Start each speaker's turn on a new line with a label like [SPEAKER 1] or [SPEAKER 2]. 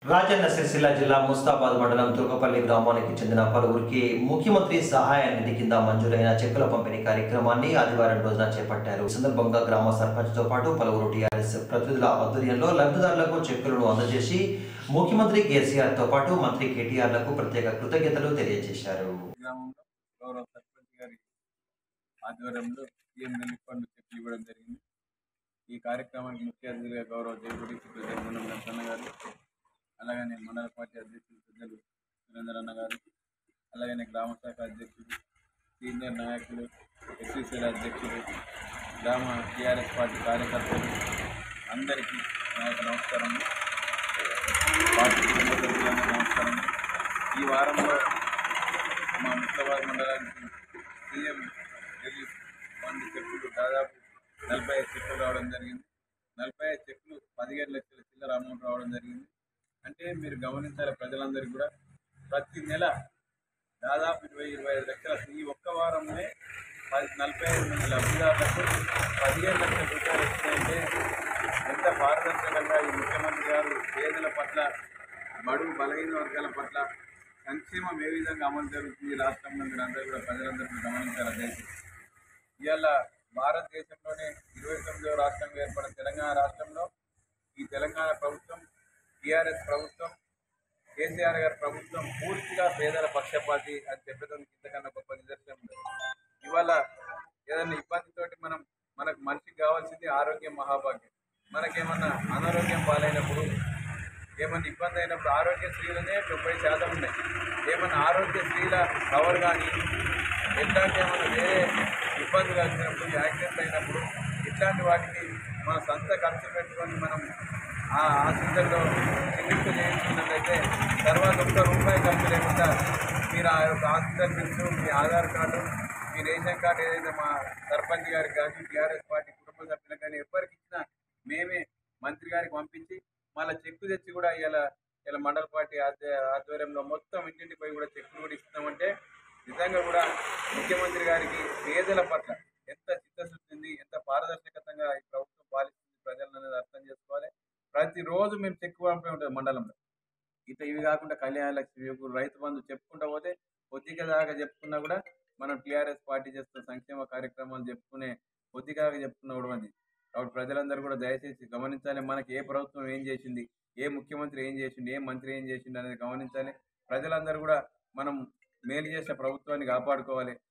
[SPEAKER 1] రాజన్న సిరిసిల్ల జిల్లా ముస్తాబాద్ మండలం తుర్కపల్లి గ్రామానికి చెందిన పలువురికి ముఖ్యమంత్రి సహాయ నిధి కింద మంజూరైన చెక్కుల పంపిణీ కార్యక్రమాన్ని ఆదివారం రోజున చేపట్టారు ఈ సందర్భంగా గ్రామ సర్పంచ్ తో పాటు పలువురు టీఆర్ఎస్ ప్రతినిధుల ఆధ్వర్యంలో లబ్ధిదారులకు చెక్కులను అందజేసి ముఖ్యమంత్రి కేసీఆర్ తో పాటు మంత్రి కేటీఆర్లకు ప్రత్యేక కృతజ్ఞతలు తెలియజేశారు
[SPEAKER 2] గ్రామంలో గౌరవ సర్పంచ్ గారి ఆధ్వర్యంలో సీఎం రిలీఫ్ ఫండ్ చెక్లు ఇవ్వడం జరిగింది ఈ కార్యక్రమానికి ముఖ్య అతిథిగా గౌరవ జయగుడి జగన్మోహన్ వెంకన్న గారు అలాగనే మండల పార్టీ అధ్యక్షులు పెద్దలు సురేందర్ అన్న గారు అలాగనే గ్రామ శాఖ అధ్యక్షులు సీనియర్ నాయకులు ఎస్సీసీల అధ్యక్షులు గ్రామ టీఆర్ఎస్ పార్టీ కార్యకర్తలు అందరికీ నాయక నమస్కారం పార్టీ కుటుంబ సభ్యులందరూ నమస్కారం ఈ వారంలో మా ముస్తాబాద్ మండలానికి సీఎం రిలీఫ్ ఫండ్ చెక్కులు దాదాపు నలభై ఐదు చెక్కులు రావడం జరిగింది నలభై ఐదు చెక్కులు పదిహేడు లక్షల చిల్లర అమౌంట్ రావడం జరిగింది అంటే మీరు గమనించాలి ప్రజలందరికీ కూడా ప్రతి నెల దాదాపు ఇరవై ఇరవై ఐదు లక్షల ఈ ఒక్క వారంలో పది నలభై ఐదు మంది లబ్ధిదారులకు పదిహేను లక్షల రూపాయలు వచ్చినాయంటే ఎంత పారదర్శకంగా ఈ ముఖ్యమంత్రి గారు పేదల పట్ల బడుగు బలహీన వర్గాల పట్ల సంక్షేమం ఏ విధంగా అమలు జరుగుతుంది ఈ రాష్ట్రంలో మీరు అందరూ కూడా ప్రజలందరూ కూడా గమనించాలి దయచేసి ఇవాళ భారతదేశంలోనే ఇరవై తొమ్మిదవ రాష్ట్రంగా ఏర్పడిన తెలంగాణ రాష్ట్రంలో ఈ తెలంగాణ ప్రభుత్వం టీఆర్ఎస్ ప్రభుత్వం కేసీఆర్ గారి ప్రభుత్వం పూర్తిగా పేదల పక్షపాతి అని చెప్పడం ఇంతకన్నా గొప్ప నిదర్శనం లేదు. ఇవాళ ఏదైనా ఇబ్బందితోటి మనం మనకు మనిషికి కావాల్సింది ఆరోగ్యం మహాభాగ్యం మనకేమన్నా అనారోగ్యం పాలైనప్పుడు ఏమన్నా ఇబ్బంది అయినప్పుడు ఆరోగ్య స్త్రీలనే తొంభై శాతం ఉన్నాయి ఏమన్నా ఆరోగ్య స్త్రీల కవర్ కానీ ఎట్లాంటి ఏమన్నా వేరే ఇబ్బందులు వచ్చినప్పుడు యాక్సిడెంట్ అయినప్పుడు ఇట్లాంటి వాటికి మన సొంత ఖర్చు పెట్టుకొని మనం ఆ ఆసుపత్రిలో చికిత్స చేయించుకున్నట్లయితే తర్వాత ఒక్క రూపాయి ఖర్చు లేకుండా మీరు ఆ యొక్క హాస్పిటల్ బిల్స్ మీ ఆధార్ కార్డు మీ రేషన్ కార్డు ఏదైతే మా సర్పంచ్ గారికి కానీ టీఆర్ఎస్ పార్టీ కుటుంబ సభ్యులకు కానీ ఎవరికి ఇచ్చినా మేమే మంత్రి గారికి పంపించి మళ్ళీ చెక్కు తెచ్చి కూడా ఇలా ఇలా మండల పార్టీ ఆధ్వ- ఆధ్వర్యంలో మొత్తం ఇంటింటిపై కూడా చెక్కులు కూడా ఇస్తున్నామంటే నిజంగా కూడా ముఖ్యమంత్రి గారికి పేదల పట్ల ఎంత చిత్తశుద్ధి ఉంది ఎంత పారదర్శకతంగా ఈ ప్రభుత్వం పాలిస్తుంది ప్రజలను అనేది అర్థం చేసుకోవాలి ప్రతిరోజు మేము చెక్కు పంపే ఉంటుంది మండలంలో ఇట్లా ఇవి కాకుండా కళ్యాణ లక్ష్మి యువకులు రైతు బంధు చెప్పుకుంటా పోతే కొద్దిగా దాకా చెప్పుకున్నా కూడా మనం టీఆర్ఎస్ పార్టీ చేస్తున్న సంక్షేమ కార్యక్రమాలు చెప్పుకునే కొద్దిగా చెప్పుకున్నా కూడా మంది కాబట్టి ప్రజలందరూ కూడా దయచేసి గమనించాలి మనకి ఏ ప్రభుత్వం ఏం చేసింది ఏ ముఖ్యమంత్రి ఏం చేసిండు ఏ మంత్రి ఏం చేసిండు అనేది గమనించాలి ప్రజలందరూ కూడా మనం మేలు చేసే ప్రభుత్వాన్ని కాపాడుకోవాలి